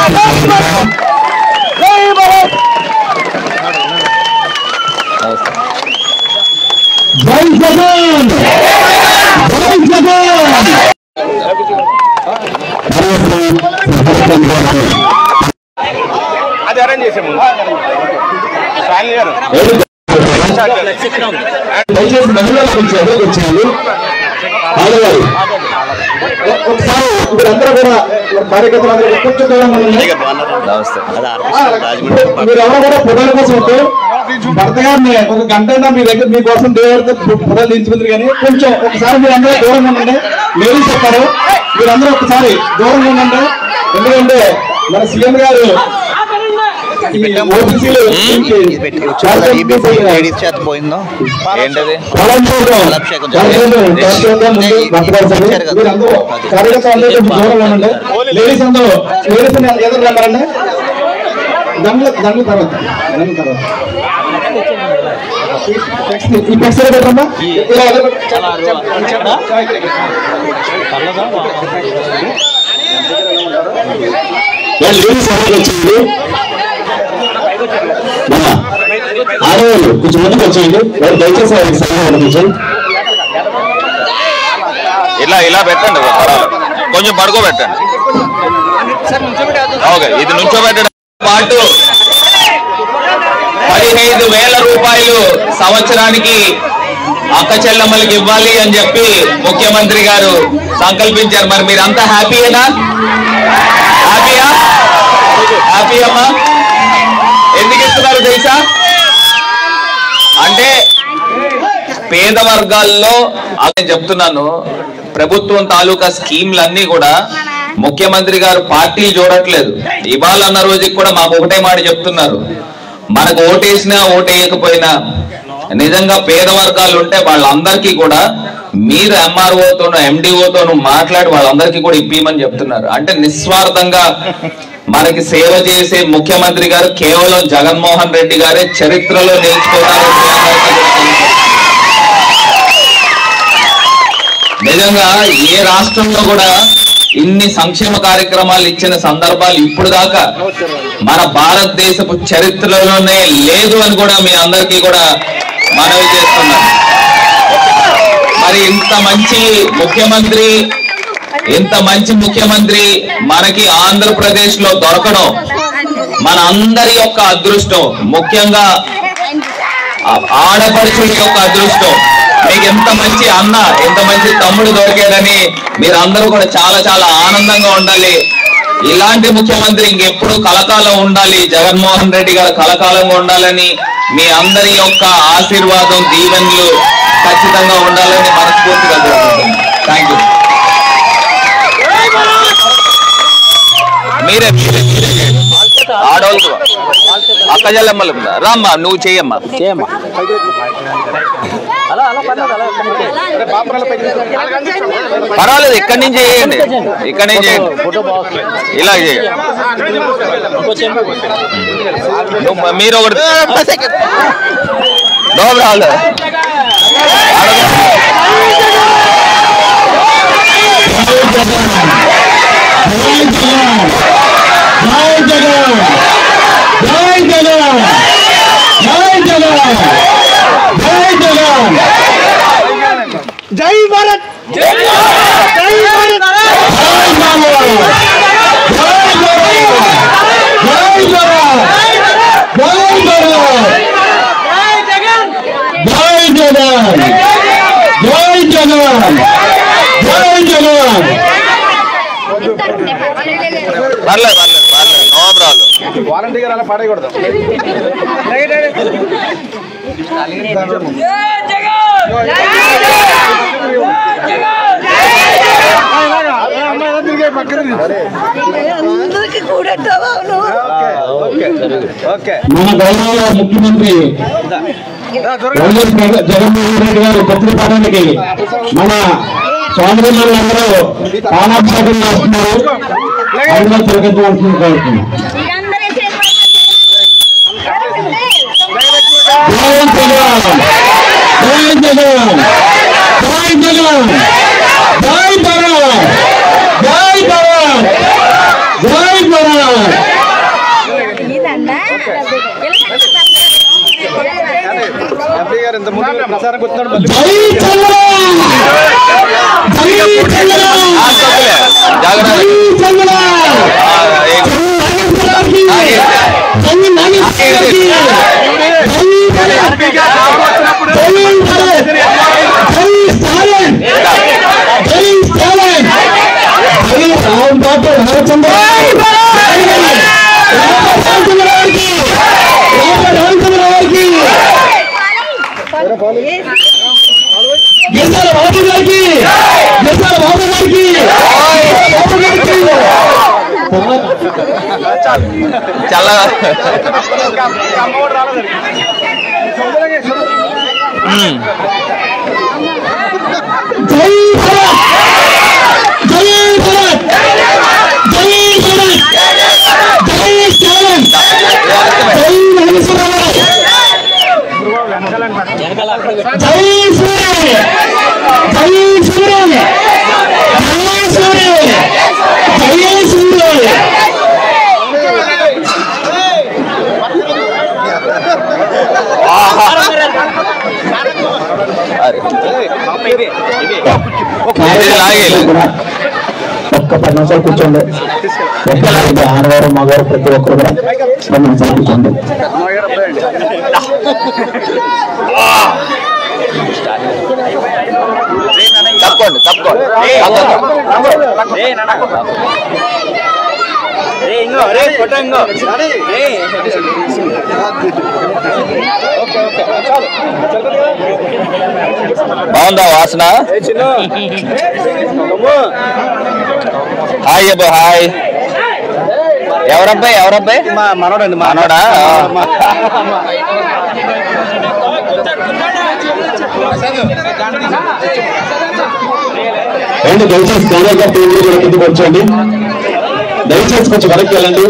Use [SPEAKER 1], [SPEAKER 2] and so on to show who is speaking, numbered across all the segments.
[SPEAKER 1] జై జగన్ జై జగన్
[SPEAKER 2] అది అరేంజ్ చేసాము శాలిని గారు
[SPEAKER 1] దయచేసి మహిళలకు కొంచెం ఎదురుకు వచ్చేయాలి ఆడవారు ఒకసారి మీరందరూ కూడా కార్యకర్తలందరూ కొంచెం దూరం ఉండండి. ఆ, మీరు ఎవరో కూడా పొదల కోసం వస్తే భర్త గారిని ఒక గంట అయినా మీ దగ్గర మీకోసం దేవుడితో పొదలు దించుకుంటారు కానీ కొంచెం ఒకసారి మీరు అందరూ దూరంగా ఉండండి లేడీస్ చెప్తారు మీరందరూ ఒకసారి దూరంగా ఉండండి ఎందుకంటే మన సీఎం గారు ఈ ఓబీసీలు
[SPEAKER 3] లేడీస్ చేత పోయిందో ఏంటది
[SPEAKER 1] లేడీస్ అందరూ లేడీస్ ఎదురు రమ్మారండి దండల దండల తర్వాత దండల తర్వాత ఈ పెక్స్ పెట్టమ్మా ఇలా ఎదురు పెట్టు. లేడీస్ ఎవరికి వచ్చింది ఆడవాళ్ళు కొంచెం ముందుకు వచ్చేయండి వారు దయచేసి వారికి సలహా అనిపించండి
[SPEAKER 2] ఇలా ఇలా పెట్టండి పర్వాలేదు. కొంచెం పడుకోబెట్టండి ఓకే ఇది నుంచోబెట్టడం
[SPEAKER 4] పాటు పదిహైదు వేల రూపాయలు సంవత్సరానికి అక్క చెల్లెమ్మలకి ఇవ్వాలి అని చెప్పి ముఖ్యమంత్రి గారు సంకల్పించారు మరి మీరంతా హ్యాపీయేనా హ్యాపీయా హ్యాపీ అమ్మా ఎందుకు ఇస్తున్నారు తెలుసా అంటే పేద వర్గాల్లో అదే చెప్తున్నాను ప్రభుత్వం తాలూకా స్కీమ్లన్నీ కూడా ముఖ్యమంత్రి గారు పార్టీలు చూడట్లేదు ఇవాళన్న రోజుకి కూడా మాకు ఒకటే మాట చెప్తున్నారు మనకు ఓటేసినా ఓటేయకపోయినా నిజంగా పేద వర్గాలు ఉంటే వాళ్ళందరికీ కూడా మీరు ఎంఆర్ఓతోను ఎండిఓతోను మాట్లాడి వాళ్ళందరికీ కూడా ఇప్పిమని చెప్తున్నారు అంటే నిస్వార్థంగా మనకి సేవ చేసే ముఖ్యమంత్రి గారు కేవలం జగన్మోహన్ రెడ్డి గారే చరిత్రలో నిలిచిపోతారు మీ అందరికీ కూడా తెలుసు. నిజంగా ఏ రాష్ట్రంలో కూడా ఇన్ని సంక్షేమ కార్యక్రమాలు ఇచ్చిన సందర్భాలు ఇప్పుడు దాకా మన భారతదేశపు చరిత్రలోనే లేదు అని కూడా మీ అందరికీ కూడా మనవి చేస్తున్నాను మరి ఇంత మంచి ముఖ్యమంత్రి ఇంత మంచి ముఖ్యమంత్రి మనకి ఆంధ్రప్రదేశ్ లో దొరకడం మన అందరి యొక్క అదృష్టం ముఖ్యంగా ఆ- ఆడపడుచుల యొక్క అదృష్టం మీకు ఎంత మంచి అన్న ఎంత మంచి తమ్ముడు దొరికాడని మీరు అందరూ కూడా చాలా చాలా ఆనందంగా ఉండాలి ఇలాంటి ముఖ్యమంత్రి ఇంకెప్పుడు కలకాలం ఉండాలి జగన్మోహన్ రెడ్డి గారు కలకాలంగా ఉండాలని మీ అందరి యొక్క ఆశీర్వాదం దీవెనలు ఖచ్చితంగా ఉండాలని మనస్ఫూర్తిగా కోరుకుంటున్నాను థ్యాంక్ యూ మీరే మీరే మీరే ఆడవాళ్ళతో అక్క చెల్లెమ్మలు రామ్మా నువ్వు చెయ్యమ్మా పర్వాలేదు ఇక్కడి నుంచి చేయండి ఇక్కడి నుంచి చేయండి ఇలా చేయండి నువ్వు- మీరు ఒకటి డోబరాలు
[SPEAKER 1] జై జగన్ జై జగన్ జై జగన్ జై జగన్ జై జగన్
[SPEAKER 5] జై భారత్ జై భారత్
[SPEAKER 1] జై జగన్ జై జగన్ జై జగన్ జై జగన్ జై జగన్ జై జగన్
[SPEAKER 2] పర్లేదు పర్లేదు పర్లేదు నోబరాలు
[SPEAKER 6] వాలంటీ గారు అలా పాడేయకూడదు
[SPEAKER 5] అందరికి కూడా
[SPEAKER 6] ఓకే
[SPEAKER 1] మన గౌరవ ముఖ్యమంత్రి వైఎస్ జగ- జగన్మోహన్ రెడ్డి గారు పత్రిపాడానికి మన సోదరులందరూ పానాభిషేకం చేస్తున్నారు అందులో తిరగవలసింది కోరుతున్నాం జై జగన్ జై జగన్ జై జగన్ జై భారత్ జై భారత్ జై భారత్
[SPEAKER 6] ప్రసారం కూర్చున్నాడు మళ్ళీ
[SPEAKER 1] జై చంద్ర జై చంద్ర
[SPEAKER 2] జాగ్రత్త
[SPEAKER 1] జై చంద్ర
[SPEAKER 2] ఆ, ఏ-
[SPEAKER 1] నాగేశ్వరరావుకి జై నాగేశ్వరరావుకి జై భరత్ జై భరత్ జై స్టాలిన్ జై స్టాలిన్ జై రామ్ బాబు రామచంద్ర రామచంద్రరావుకి రామచంద్రరావుకి గిరిజన బాబు గారికి గిరిజన బాబు గారికి బాబు గారికి
[SPEAKER 2] చాలా
[SPEAKER 6] అమ్మఒడు రాలేదు
[SPEAKER 2] ఉమ్.
[SPEAKER 1] జై భరత్ జై భరత్ జై భరత్ జై స్టాలిన్ జై నాగేశ్వరరావు జై సూర్య జై సూర్య జై సూర్య జై సూర్య
[SPEAKER 2] ఇది లాగేయాలి.
[SPEAKER 1] ఒక్క పది నిమిషాలు కూర్చోండి ఒక్కలాగే ఆడవారు మగవారు ప్రతి ఒక్కరు కూడా పది నిమిషాలు కూర్చోండి
[SPEAKER 2] తప్పుకోండి తప్పుకోండి తప్పుకోండి. బాగుందా వాసన హాయ్ చెప్పు హాయ్ ఎవరబ్బాయి ఎవరబ్బాయి
[SPEAKER 6] మా మనోడండి మా
[SPEAKER 2] మనోడా
[SPEAKER 1] రెండు దయచేసి కాలేజీ పేరు కూడా కిందకి వచ్చండి దయచేసి కొంచెం వెనక్కి వెళ్ళండి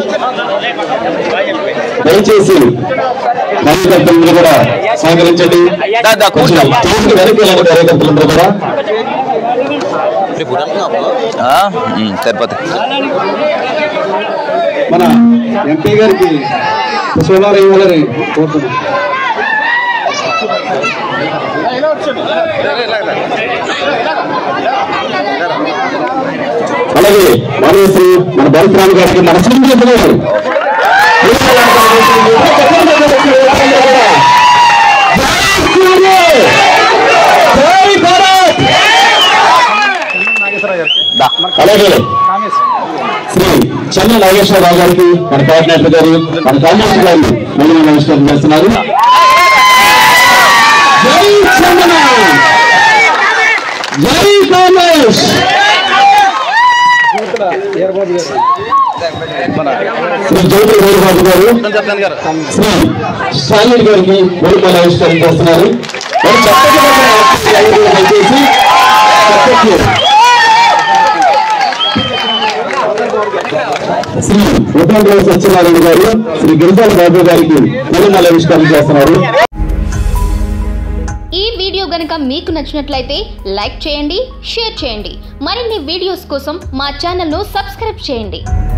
[SPEAKER 1] దయచేసి కార్యకర్తలందరూ కూడా సహకరించండి
[SPEAKER 2] దా, దా,
[SPEAKER 1] కొంచెం
[SPEAKER 2] కూర్చో.
[SPEAKER 1] స్టేజ్కి వెనక్కి వెళ్ళండి కార్యకర్తలందరూ కూడా
[SPEAKER 2] ఆ? ఉమ్, సరిపోతుంది
[SPEAKER 6] మన ఎంపీ గారికి సోలార్ ఇవ్వాలని కోరుతున్నాం
[SPEAKER 1] అలాగే మనసు మన భరతరామ్ గారికి మన శ్రీనివాస గారు జై భారత్! అలాగే శ్రీ చంద్ర నాగేశ్వరరావు గారికి మన కోఆర్డినేటర్ గారు మన కాంగ్రెస్ గారు మళ్ళీ నమస్కారం చేస్తున్నారు జై చంద్ర జై కాంగ్రెస్ శ్రీ జ్యోతి వేణుబాబు గారు శ్రీ స్టాలిన్ గారికి వేడుకల ఆవిష్కరణ చేస్తున్నారు మరి చక్కటి మంది ఐదు దయచేసి చక్కటి శ్రీ ఉపేంద్ర సత్యనారాయణ గారు శ్రీ గిరిజాల బాబు గారికి వేడుకల ఆవిష్కరణ చేస్తున్నారు
[SPEAKER 7] ఈ వీడియో గనుక మీకు నచ్చినట్లయితే లైక్ చేయండి షేర్ చేయండి మరిన్ని వీడియోస్ కోసం మా ఛానల్ను సబ్స్క్రైబ్ చేయండి